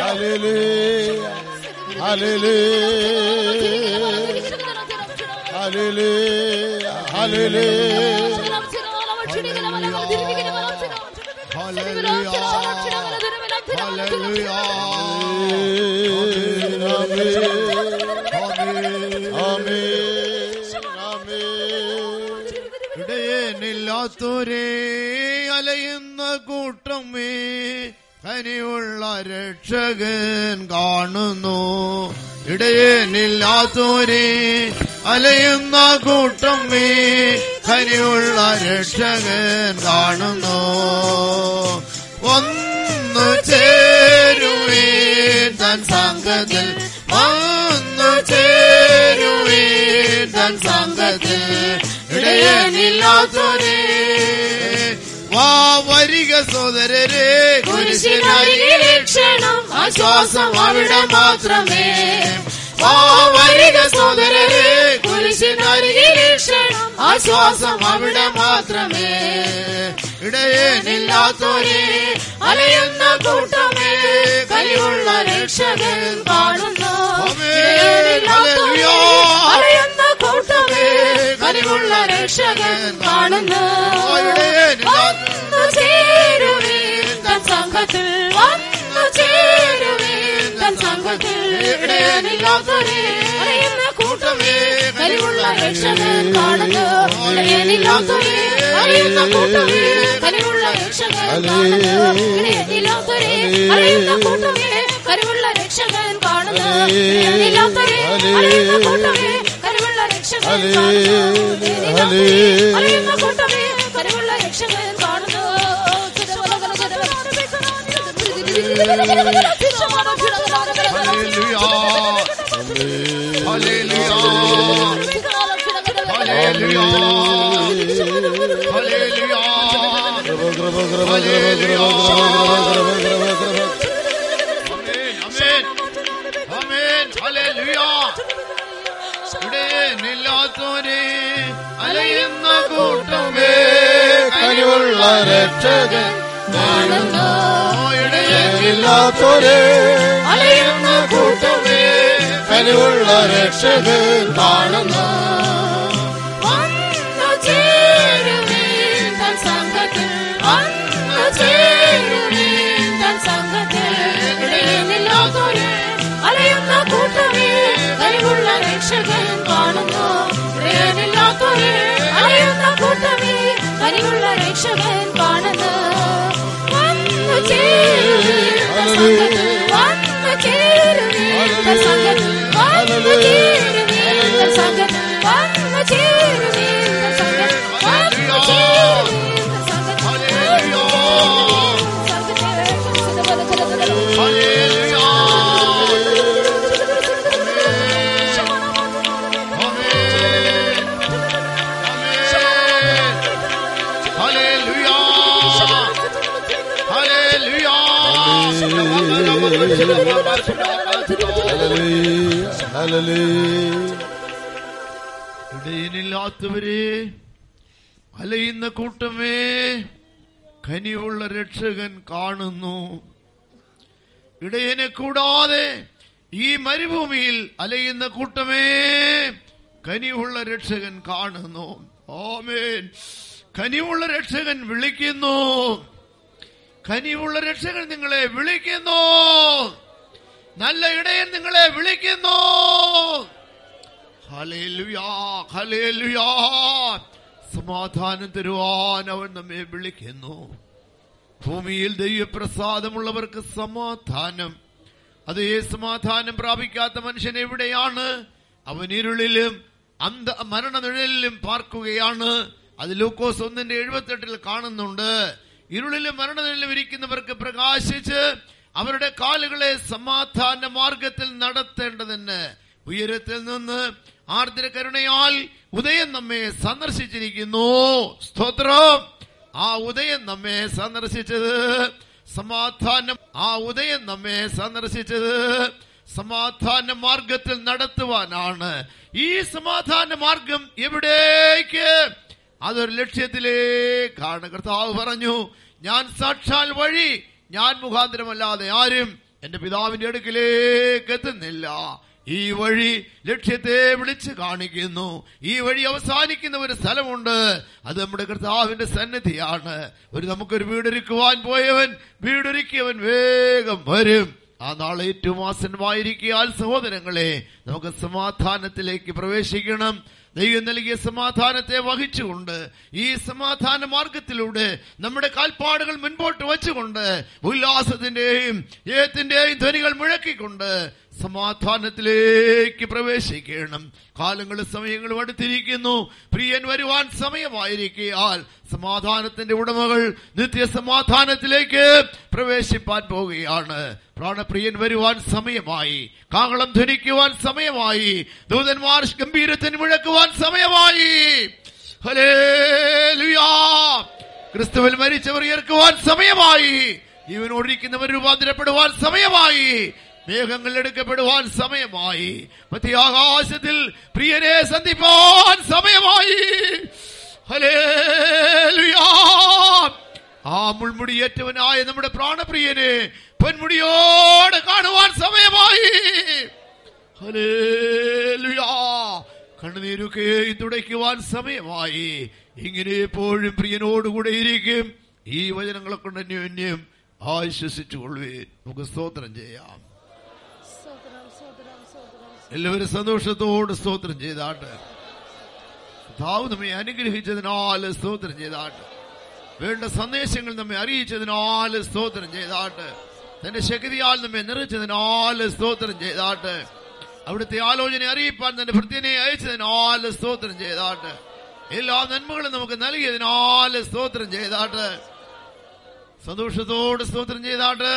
ഇടയനില്ലാത്തൊരേ അലയുന്ന കൂട്ടമേ കനിയുള്ള രക്ഷകൻ കാണുന്നു ഇടയനില്ലാത്തൊരേ അലയുന്ന കൂട്ടമേ കനിയുള്ള രക്ഷകൻ കാണുന്നു ഒന്നു ചേരുവേ തൻ സംഘത്തിൽ ഒന്നു ചേരുവേ തൻ സംഘത്തിൽ ഇടയനില്ലാത്തൊരേ വാ വരിക സോദരരെ കുരിശിനരികിൽ ക്ഷണം ആശ്വാസം അവിടെ മാത്രമേ വാ വരിക സോദരരെ കുരിശിനരികിൽ ക്ഷണം ആശ്വാസം അവിടെ മാത്രമേ ഇടയനില്ലാത്തൊരേ അലയുന്ന കൂട്ടമേ കലിയുള്ള രക്ഷകൻ കാണുന്നു ആമേൻ. ഹല്ലേലൂയ. അറിയുന്ന കൂട്ടമേ കനിവുള്ള രക്ഷകൻ കാണുന്നു വന്നു ചേരുവീൻ തൻ സംഘത്തിൽ വന്നു ചേരുവീൻ തൻ സംഘത്തിൽ ഇടയനില്ലാത്തൊരേ അറിയുന്ന കൂട്ടമേ കനിവുള്ള രക്ഷകൻ കാണുന്നു ഇടയനില്ലാത്തൊരു അറിയുന്ന കൂട്ടമേ കനിവുള്ള രക്ഷകൻ കാണുന്നു ഇടയനില്ലാത്തൊരു അറിയുന്ന കൂട്ടമേ കനിവുള്ള രക്ഷകൻ കാണുന്നു ഇടയനില്ലാത്തൊരു അറിയുന്ന കൂട്ടമേ കനിവുള്ള രക്ഷകൻ കാണുന്നു ഇടയനില്ലാത്തൊരു അറിയുന്ന കൂട്ടമേ കനിവുള്ള രക്ഷകൻ കാണുന്നു ഹല്ലേലൂയ ഹല്ലേലൂയ ഹല്ലേലൂയ ഹല്ലേലൂയ ആമേൻ ആമേൻ ആമേൻ ഹല്ലേലൂയ ഇടയനില്ലാത്തോരെ അലയുന്ന കൂട്ടമേ കനിവുള്ള രക്ഷകൻ കാണുന്നു ഇല്ലാത്തൊരേ അലയുന്ന കൂട്ടമേ കനിവുള്ള രക്ഷകൻ കാണുന്നു വന്നു ചേരുവീൻ തൻ സംഘത്തിൽ വന്നു ചേരുവീൻ തൻ സംഘത്തിൽ ഇടയനില്ലാത്തൊരു അലയുന്ന കൂട്ടമേ കഴിവുള്ള രക്ഷകൻ കാണുന്നു ഇടയനില്ലാത്തൊരു അലയുന്ന കൂട്ടമേ കഴിവുള്ള രക്ഷകൻ കാണുന്നു വന്നു ചേരുവീൻ തൻ സംഘത്തിൽ വന്നു ചേരുവീൻ തൻ സംഘത്തിൽ വന്നു ചേരുവീൻ തൻ സംഘത്തിൽ വന്നു ചേരുവീൻ തൻ സംഘത്തിൽ വന്നു ചേരുവീൻ തൻ സംഘത്തിൽ ഹല്ലേലൂയ ആമേൻ ആമേൻ ഹല്ലേലൂയ ഹല്ലേലൂയ ഇടയനില്ലാത്തവരെ അലയുന്ന കൂട്ടമേ കനിവുള്ള രക്ഷകൻ കാണുന്നു ഇടയനെ കൂടാതെ ഈ മരുഭൂമിയിൽ അലയുന്ന കൂട്ടമേ കനിവുള്ള രക്ഷകൻ കാണുന്നു ഓമേൻ കനിവുള്ള രക്ഷകൻ വിളിക്കുന്നു കനിവുള്ള രക്ഷകൻ നിങ്ങളെ വിളിക്കുന്നു നല്ല ഇടയൻ നിങ്ങളെ വിളിക്കുന്നു ഹല്ലേലൂയാ, ഹല്ലേലൂയാ. സമാധാനം തരുവാൻ അവൻ നമ്മെ വിളിക്കുന്നു ഭൂമിയിൽ ദൈവപ്രസാദമുള്ളവർക്ക് സമാധാനം അതേ സമാധാനം പ്രാപിക്കാത്ത മനുഷ്യൻ എവിടെയാണ് അവൻ ഇരുളിലും അന്ധ മരണനിഴലിലും പാർക്കുകയാണ് അത് ലൂക്കോസ് ഒന്നിന്റെ എഴുപത്തെട്ടിൽ കാണുന്നുണ്ട് ഇരുളിലും മരണനിഴലിലും ഇരിക്കുന്നവർക്ക് പ്രകാശിച്ച് അവരുടെ കാലുകളെ സമാധാന മാർഗത്തിൽ നടത്തേണ്ടതിന് ഉയരത്തിൽ നിന്ന് ആർദ്ര കരുണയാൽ ഉദയം നമ്മെ സന്ദർശിച്ചിരിക്കുന്നു സ്തോത്രം ആ ഉദയം നമ്മെ സന്ദർശിച്ചത് സമാധാനം ആ ഉദയം നമ്മെ സന്ദർശിച്ചത് സമാധാന മാർഗത്തിൽ നടത്തുവാനാണ് ഈ സമാധാന മാർഗം എവിടേക്ക് അതൊരു ലക്ഷ്യത്തിലേക്കാണ് കർത്താവ് പറഞ്ഞു ഞാൻ സാക്ഷാൽ വഴി ഞാൻ മുഖാന്തരമല്ലാതെ ആരും എന്റെ പിതാവിന്റെ അടുക്കിലേക്ക് എത്തുന്നില്ല ഈ വഴി ലക്ഷ്യത്തെ വിളിച്ച് കാണിക്കുന്നു ഈ വഴി അവസാനിക്കുന്ന ഒരു സ്ഥലമുണ്ട് അത് നമ്മുടെ കർത്താവിന്റെ സന്നിധിയാണ് ഒരു നമുക്കൊരു വീടൊരുക്കുവാൻ പോയവൻ വീടൊരുക്കിയവൻ വേഗം വരും ആ നാളെ ഏറ്റവും ആസന്നമായിരിക്കാൽ സഹോദരങ്ങളെ നമുക്ക് സമാധാനത്തിലേക്ക് പ്രവേശിക്കണം ദൈവം നൽകിയ സമാധാനത്തെ വഹിച്ചുകൊണ്ട് ഈ സമാധാന മാർഗത്തിലൂടെ നമ്മുടെ കാൽപ്പാടുകൾ മുൻപോട്ട് വച്ചുകൊണ്ട് ഉല്ലാസത്തിന്റെയും ഏത്തിന്റെയും ധ്വനികൾ മുഴക്കിക്കൊണ്ട് സമാധാനത്തിലേക്ക് പ്രവേശിക്കണം കാലങ്ങളും സമയങ്ങളും അടുത്തിരിക്കുന്നു പ്രിയൻ വരുവാൻ സമയമായിരിക്കാൽ സമാധാനത്തിന്റെ ഉടമകൾ നിത്യസമാധാനത്തിലേക്ക് പ്രവേശിപ്പാൻ പോവുകയാണ് പ്രാണപ്രിയൻ വരുവാൻ സമയമായി കാഹളം ധ്വനിക്കുവാൻ സമയമായി ദൂതന്മാർ ഗംഭീരത്തിന് മുഴക്കുവാൻ സമയമായി ഹല്ലേലൂയാ. ക്രിസ്തുവിൽ മരിച്ചവർ ഉയർക്കുവാൻ സമയമായി ജീവനോടിരിക്കുന്നവർ രൂപാന്തരപ്പെടുവാൻ സമയമായി മേഘങ്ങൾ എടുക്കപ്പെടുവാൻ സമയമായി മധ്യാകാശത്തിൽ പ്രിയനെ സന്ധിപ്പാൻ സമയമായി ഹല്ലേലൂയാ. ആ മുൾമുടിയേറ്റവനായ നമ്മുടെ പ്രാണപ്രിയനെ പൊന്മുടിയോടെ കാണുവാൻ സമയമായി ഹല്ലേലൂയാ. കണ്ണുനീരൊക്കെ തുടയ്ക്കുവാൻ സമയമായി ഇങ്ങനെ എപ്പോഴും പ്രിയനോടുകൂടെ ഇരിക്കും ഈ വചനങ്ങളെ കൊണ്ട് അന്യോന്യം ആശ്വസിച്ചു കൊള്ളുവേൻ നമുക്ക് സ്തോത്രം ചെയ്യാം എല്ലാവരും സന്തോഷത്തോട് സ്തോത്രം ചെയ്താട്ട് കർത്താവ് നമ്മെ അനുഗ്രഹിച്ചതിനാൽ സ്തോത്രം ചെയ്താട്ട് വേണ്ട സന്ദേശങ്ങൾ നമ്മെ അറിയിച്ചതിനാൽ സ്തോത്രം ചെയ്താട്ട് തന്റെ ശക്തിയാൽ നമ്മെ നിറച്ചതിനാൽ സ്തോത്രം ചെയ്താട്ട് അവിടുത്തെ ആലോചന അറിയിപ്പാൻ തന്റെ ഭൃത്യനെ അയച്ചതിനാൽ സ്തോത്രം ചെയ്താട്ട് എല്ലാ നന്മകളും നമുക്ക് നൽകിയതിനാൽ സ്തോത്രം ചെയ്താട്ട് സന്തോഷത്തോട് സ്തോത്രം ചെയ്താട്ട്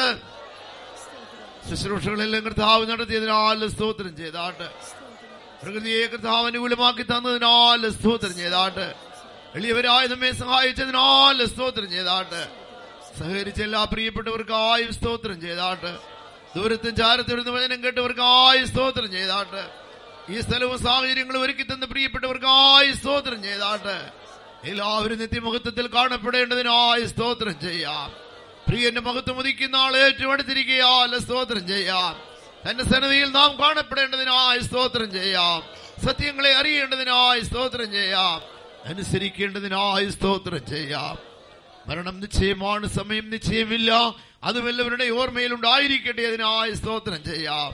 ശുശ്രൂഷകളെല്ലാം കർത്താവ് നടത്തിയതിനാൽ സ്തോത്രം ചെയ്താട്ട് പ്രകൃതിയെ കർത്താവ് അനുകൂലമാക്കി തന്നതിനാൽ സ്തോത്രം ചെയ്താട്ട് എളിയവരായ നമ്മെ സഹായിച്ചതിനാൽ സ്തോത്രം ചെയ്താട്ട് സഹകരിച്ച എല്ലാ പ്രിയപ്പെട്ടവർക്കായും സ്തോത്രം ചെയ്താട്ട് ദൂരത്തും ചാരത്തിരുന്ന് വചനം കേട്ടവർക്കായി സ്തോത്രം ചെയ്താട്ട് ഈ സ്ഥലവും സാഹചര്യങ്ങളും ഒരുക്കി തന്ന പ്രിയപ്പെട്ടവർക്കായി സ്തോത്രം ചെയ്താട്ട് എല്ലാവരും നിത്യമഹത്വത്തിൽ കാണപ്പെടേണ്ടതിനായി സ്തോത്രം ചെയ്യാം പ്രിയന്റെ മഹത്വം ഉദിക്കുന്ന ആൾ ഏറ്റവും അടുത്തിരിക്കയാൽ സ്തോത്രം ചെയ്യാം തന്റെ സന്നദ്ധിയിൽ നാം കാണപ്പെടേണ്ടതിനായി സ്തോത്രം ചെയ്യാം സത്യങ്ങളെ അറിയേണ്ടതിനായി സ്തോത്രം ചെയ്യാം അനുസരിക്കേണ്ടതിനായി സ്തോത്രം ചെയ്യാം മരണം നിശ്ചയമാണ് സമയം നിശ്ചയമില്ല അതും എല്ലാവരുടെ ഓർമ്മയിൽ ഉണ്ടായിരിക്കട്ടെ അതിനായി സ്തോത്രം ചെയ്യാം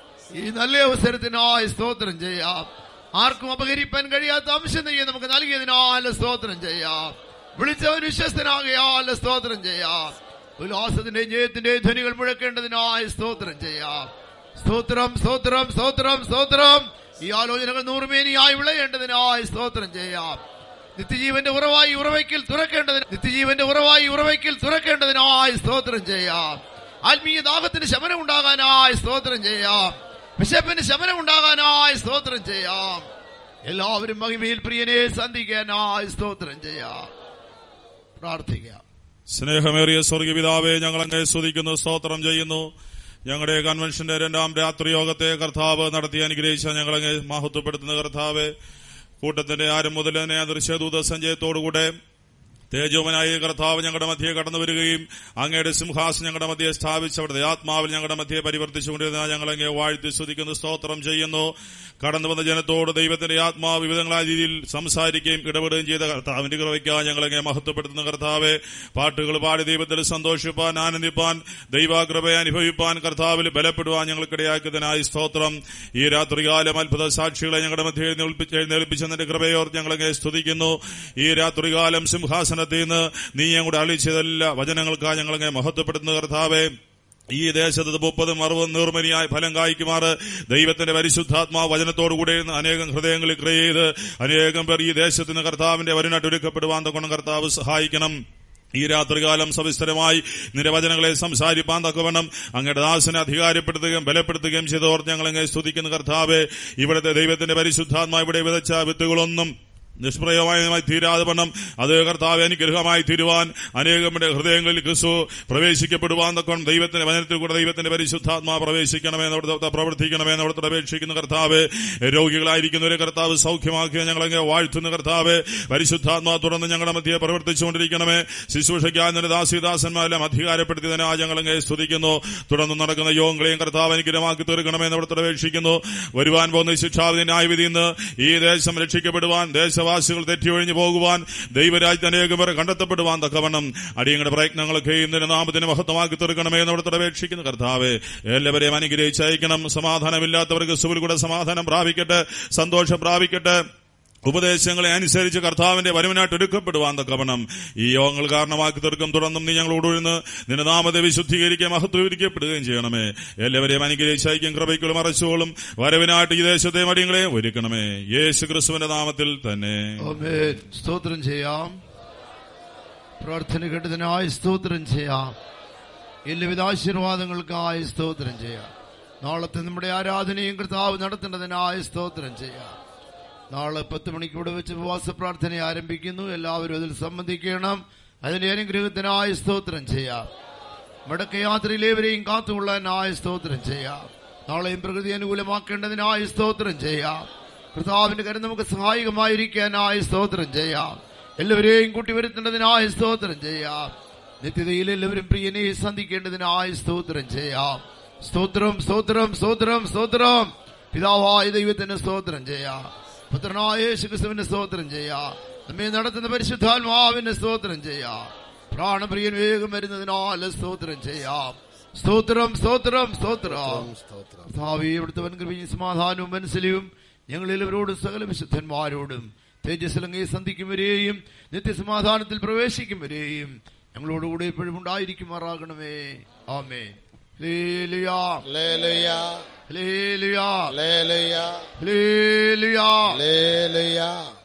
ഈ നല്ല അവസരത്തിനായി സ്തോത്രം ചെയ്യാം ആർക്കും അപഹരിപ്പാൻ കഴിയാത്ത അംശം നെയ്യെ നമുക്ക് നൽകിയതിനാൽ സ്തോത്രം ചെയ്യാം വിളിച്ചവൻ വിശ്വസ്തനാകയാൽ സ്തോത്രം ചെയ്യാം ഉല്ലാസത്തിന്റെ ജയത്തിന്റെ ധ്വനികൾ മുഴക്കേണ്ടതിനായി സ്തോത്രം ചെയ്യാം സ്തോത്രം സ്തോത്രം സ്തോത്രം സ്തോത്രം ഈ ആലോചനകൾ നൂറുമേനിയായി വിളയേണ്ടതിനായി സ്തോത്രം ചെയ്യാം നിത്യജീവന്റെ ഉറവായി ഉറവയ്ക്കൽ തുറക്കേണ്ടതിന് നിത്യജീവന്റെ ഉറവായി ഉറവയ്ക്കൽ തുറക്കേണ്ടതിനായി സ്തോത്രം ചെയ്യാം ആത്മീയ ദാഹത്തിന് ശമനം ഉണ്ടാകാനായി സ്തോത്രം ചെയ്യാം വിശപ്പിന് ശമനം ഉണ്ടാകാനായി സ്തോത്രം ചെയ്യാം എല്ലാവരും മഹിമയിൽ പ്രിയനെ സന്ധിക്കാനായി സ്തോത്രം ചെയ്യാം പ്രാർത്ഥിക്കാം സ്നേഹമേറിയ സ്വർഗപിതാവെ ഞങ്ങൾ അങ്ങേ സ്തുതിക്കുന്നു സ്തോത്രം ചെയ്യുന്നു ഞങ്ങളുടെ കൺവെൻഷന്റെ രണ്ടാം രാത്രി യോഗത്തെ കർത്താവ് നടത്തി അനുഗ്രഹിച്ച ഞങ്ങളങ്ങെ മഹത്വപ്പെടുത്തുന്ന കർത്താവ് കൂട്ടത്തിന്റെ ആരും മുതൽ തന്നെ ദൃശ്യദൂത സഞ്ചയത്തോടുകൂടെ തേജോവനായ കർത്താവ് ഞങ്ങളുടെ മധ്യേ കടന്നു വരികയും അങ്ങയുടെ സിംഹാസനം ഞങ്ങളുടെ മധ്യേ സ്ഥാപിച്ച് അവിടുത്തെ ആത്മാവിൽ ഞങ്ങളുടെ മധ്യേ പരിവർത്തിച്ചുകൊണ്ടിരുന്ന ഞങ്ങൾ അങ്ങേ വാഴ്ത്തി സ്തുതിക്കുന്നു സ്തോത്രം ചെയ്യുന്നു കടന്നു വന്ന ജനത്തോട് ദൈവത്തിന്റെ ആത്മാവ് വിവിധങ്ങളായ രീതിയിൽ സംസാരിക്കുകയും ഇടപെടുകയും ചെയ്ത കർത്താവിന്റെ കൃപയ്ക്കാ ഞങ്ങളങ്ങെ മഹത്വപ്പെടുത്തുന്ന കർത്താവെ പാട്ടുകൾ പാടി ദൈവത്തിൽ സന്തോഷിപ്പാൻ ആനന്ദിപ്പാൻ ദൈവാകൃപയെ അനുഭവിപ്പാൻ കർത്താവിൽ ബലപ്പെടുവാൻ ഞങ്ങൾക്കിടയാക്കിയതിനായി സ്തോത്രം ഈ രാത്രികാലം അത്ഭുത സാക്ഷികളെ ഞങ്ങളുടെ മധ്യേ എഴുന്നേൽപ്പിച്ച് എഴുന്നേൽപ്പിച്ചതിന്റെ കൃപയോർ ഞങ്ങളങ്ങെ സ്തുതിക്കുന്നു ഈ രാത്രികാലം സിംഹാസനത്തിൽ നിന്ന് നീ ഞങ്ങളുടെ അളിച്ചതല്ല വചനങ്ങൾക്കായി ഞങ്ങളങ്ങെ മഹത്വപ്പെടുത്തുന്ന കർത്താവെ ഈ ദേശത്ത് മുപ്പതും അറുപതും നീർമനിയായി ഫലം കായ്ക്കുമാറ് ദൈവത്തിന്റെ പരിശുദ്ധാത്മാവ് വചനത്തോടുകൂടെ ഇരുന്ന് അനേകം ഹൃദയങ്ങളിൽ ക്രിയ ചെയ്ത് അനേകം പേർ ഈ ദേശത്തിന് കർത്താവിന്റെ വരിനാട്ട് ഒരുക്കപ്പെടുവാൻ തക്കണം കർത്താവ് സഹായിക്കണം ഈ രാത്രികാലം സവിസ്തരമായി നിരവചനങ്ങളെ സംസാരിപ്പാൻ തക്കവണ്ണം അങ്ങയുടെ ദാസനെ അധികാരപ്പെടുത്തുകയും ബലപ്പെടുത്തുകയും ചെയ്തവർ ഞങ്ങളെങ്ങനെ സ്തുതിക്കുന്ന കർത്താവെ ഇവിടുത്തെ ദൈവത്തിന്റെ പരിശുദ്ധാത്മാ ഇവിടെ വിതച്ച വിത്തുകളൊന്നും നിഷ്പ്രയമായി തീരാതെ വണ്ണം അത് കർത്താവ് അനുഗ്രഹമായി തീരുവാൻ അനേകരുടെ ഹൃദയങ്ങളിൽ ക്രിസ്തു പ്രവേശിക്കപ്പെടുവാൻ തക്കം ദൈവത്തിന്റെ വചനത്തിൽ കൂടെ ദൈവത്തിന്റെ പരിശുദ്ധാത്മാ പ്രവേശിക്കണമേ അവിടുത്തെ പ്രവർത്തിക്കണമേ അവിടുത്തെ അപേക്ഷിക്കുന്ന കർത്താവ് രോഗികളായിരിക്കുന്നവരെ കർത്താവ് സൗഖ്യമാക്കിയ ഞങ്ങളെ വാഴ്ത്തുന്ന കർത്താവ് പരിശുദ്ധാത്മാ തുടർന്ന് ഞങ്ങളുടെ മധ്യയെ പ്രവർത്തിച്ചുകൊണ്ടിരിക്കണമേ ശുശ്രൂഷയ്ക്കായ ദാസിദാസന്മാരെല്ലാം അധികാരപ്പെടുത്തിയതിനാ ഞങ്ങളെ സ്തുതിക്കുന്നു തുടർന്ന് നടക്കുന്ന യോഗങ്ങളെയും കർത്താവ് അനുഗ്രഹമാക്കി തീർക്കണമേ അവിടുത്തെ അപേക്ഷിക്കുന്നു വരുവാൻ പോകുന്ന ശിക്ഷാവിധി ന്യായവിധി ഇന്ന് ഈ ദേശം രക്ഷിക്കപ്പെടുവാൻ ദേശവാസികൾ തെറ്റിയൊഴിഞ്ഞു പോകുവാൻ ദൈവരാജ്യത്തെ അനേകം പേർ കണ്ടെത്തപ്പെടുവാൻ തക്കവണ്ണം അടിയങ്ങളുടെ പ്രയത്നങ്ങളൊക്കെ ഇന്നലെ നാമത്തിന് മഹത്വമാക്കി തീർക്കണമേ എന്ന് അവിടുത്തെ അപേക്ഷിക്കുന്ന കർത്താവ് എല്ലാവരെയും അനുഗ്രഹിച്ചയക്കണം സമാധാനമില്ലാത്തവർക്ക് സുവിൽ കൂടെ സമാധാനം പ്രാപിക്കട്ടെ സന്തോഷം പ്രാപിക്കട്ടെ ഉപദേശങ്ങളെ അനുസരിച്ച് കർത്താവിന്റെ വരവിനായിട്ട് എടുക്കപ്പെടുവാൻ തക്കവണ്ണം ഈ യോഗങ്ങൾ കാരണമാക്കി തീർക്കും തുടർന്നും നീ ഞങ്ങളോടൊഴുന്ന് നിന്റെ നാമത്തെ വിശുദ്ധീകരിക്കുകയും മഹത്വീകരിക്കപ്പെടുകയും ചെയ്യണമേ എല്ലാവരെയും അനുഗ്രഹിച്ചയക്കും കൃപയ്ക്കുള്ള മറച്ചുകളും വരവിനായിട്ട് ഈ ദേശത്തെ മടിയങ്ങളെ ഒരുക്കണമേ യേശു ക്രിസ്തുവിന്റെ നാമത്തിൽ തന്നെ ആമേൻ. സ്തോത്രം ചെയ്യാം പ്രാർത്ഥന കേട്ടതിനായി സ്തോത്രം ചെയ്യാം എല്ലാവിധ ആശീർവാദങ്ങൾക്കായി സ്തോത്രം ചെയ്യാം നാളത്തെ നമ്മുടെ ആരാധനയും കർത്താവ് നടത്തേണ്ടതിനായി സ്തോത്രം ചെയ്യാം നാളെ പത്ത് മണിക്ക് ഇവിടെ വെച്ച് ഉപവാസ പ്രാർത്ഥന ആരംഭിക്കുന്നു എല്ലാവരും അതിൽ സംബന്ധിക്കണം അതിന്റെ അനുഗ്രഹത്തിനായി സ്തോത്രം ചെയ്യാം മടക്കയാത്രയിലേവരെയും കാത്തുകൊള്ളാനായി സ്തോത്രം ചെയ്യാം നാളെയും പ്രകൃതി അനുകൂലമാക്കേണ്ടതിനായി സ്തോത്രം ചെയ്യാം കർത്താവിന്റെ കരം നമുക്ക് സഹായകമായിരിക്കാനായി സ്തോത്രം ചെയ്യാം എല്ലാവരെയും കൂട്ടിവരുത്തേണ്ടതിനായി സ്തോത്രം ചെയ്യാം നിത്യതയിൽ എല്ലാവരും പ്രിയനെ സന്ധിക്കേണ്ടതിനായി സ്തോത്രം ചെയ്യാം സ്തോത്രം സ്തോത്രം സ്തോത്രം സ്തോത്രം പിതാവായ ദൈവത്തിന് സ്തോത്രം ചെയ്യാം പുത്രനായ യേശുക്രിസ്തുവിന് സ്തോത്രം ചെയ്യാം നമ്മെ നടത്തുന്ന പരിശുദ്ധാത്മാവിന് സ്തോത്രം ചെയ്യാം പ്രാണപ്രിയൻ വേഗം വരുന്നതിനാൽ സ്തോത്രം ചെയ്യാം സ്തോത്രം സ്തോത്രം സ്തോത്രം കർത്താവേ ഇവിടുത്തെ വൻകൃപയും സമാധാനവും മനസ്സിലും ഞങ്ങളെല്ലാവരോടും സകല വിശുദ്ധന്മാരോടും തേജസ്സിലങ്ങയെ സന്ധിക്കും വരെയും നിത്യസമാധാനത്തിൽ പ്രവേശിക്കും വരെയും ഞങ്ങളോടുകൂടെ എപ്പോഴും ഉണ്ടായിരിക്കുമാറാകണമേ ആമേ ഹല്ലേലൂയാ ലേലുയ ഹല്ലേലൂയാ ലേലുയ ഹല്ലേലൂയാ ലേലുയ